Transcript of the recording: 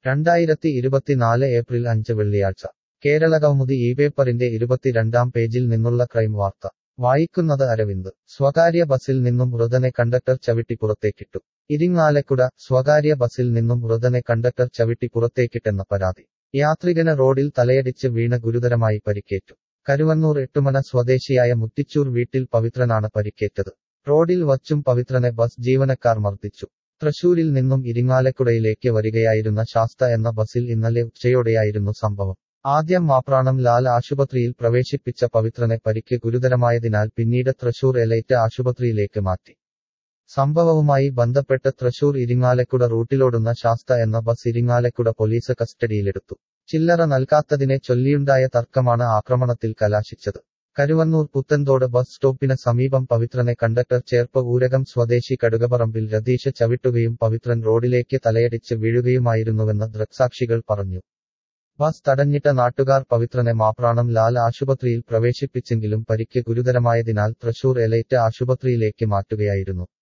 രണ്ടായിരത്തി ഇരുപത്തിനാല് ഏപ്രിൽ അഞ്ച് വെള്ളിയാഴ്ച കേരളകൗമുദി ഈ പേപ്പറിന്റെ ഇരുപത്തിരണ്ടാം പേജിൽ നിന്നുള്ള ക്രൈം വാർത്ത വായിക്കുന്നത് അരവിന്ദ് സ്വകാര്യ ബസിൽ നിന്നും മൃതനെ കണ്ടക്ടർ ചവിട്ടി പുറത്തേക്കിട്ടു ഇരിങ്ങാലക്കുട സ്വകാര്യ ബസിൽ നിന്നും മൃതനെ കണ്ടക്ടർ ചവിട്ടി പുറത്തേക്കിട്ടെന്ന പരാതി യാത്രികന് റോഡിൽ തലയടിച്ച് വീണ ഗുരുതരമായി പരിക്കേറ്റു കരുവന്നൂർ എട്ടുമന സ്വദേശിയായ മുത്തിച്ചൂർ വീട്ടിൽ പവിത്രനാണ് പരിക്കേറ്റത് റോഡിൽ വച്ചും പവിത്രനെ ബസ് ജീവനക്കാർ മർദ്ദിച്ചു തൃശൂരിൽ നിന്നും ഇരിങ്ങാലക്കുടയിലേക്ക് വരികയായിരുന്ന ശാസ്ത എന്ന ബസിൽ ഇന്നലെ ഉച്ചയോടെയായിരുന്നു സംഭവം ആദ്യം മാപ്രാണം ലാൽ ആശുപത്രിയിൽ പ്രവേശിപ്പിച്ച പവിത്രനെ പരിക്ക് ഗുരുതരമായതിനാൽ പിന്നീട് തൃശൂർ എലൈറ്റ് ആശുപത്രിയിലേക്ക് മാറ്റി സംഭവവുമായി ബന്ധപ്പെട്ട് തൃശൂർ ഇരിങ്ങാലക്കുട റൂട്ടിലോടുന്ന ശാസ്ത എന്ന ബസ് ഇരിങ്ങാലക്കുട പോലീസ് കസ്റ്റഡിയിലെടുത്തു ചില്ലറ നൽകാത്തതിനെ ചൊല്ലിയുണ്ടായ തർക്കമാണ് ആക്രമണത്തിൽ കലാശിച്ചത് കരുവന്നൂർ പുത്തൻതോട് ബസ് സ്റ്റോപ്പിന് സമീപം പവിത്രനെ കണ്ടക്ടർ ചേർപ്പ് ഊരകം സ്വദേശി കടുകപറമ്പിൽ രതീഷ് ചവിട്ടുകയും പവിത്രൻ റോഡിലേക്ക് തലയടിച്ച് വീഴുകയുമായിരുന്നുവെന്ന് ദൃക്സാക്ഷികൾ പറഞ്ഞു ബസ് തടഞ്ഞിട്ട നാട്ടുകാർ പവിത്രനെ മാപ്രാണം ലാൽ ആശുപത്രിയിൽ പ്രവേശിപ്പിച്ചെങ്കിലും പരിക്ക് ഗുരുതരമായതിനാൽ തൃശൂർ എലൈറ്റ് ആശുപത്രിയിലേക്ക് മാറ്റുകയായിരുന്നു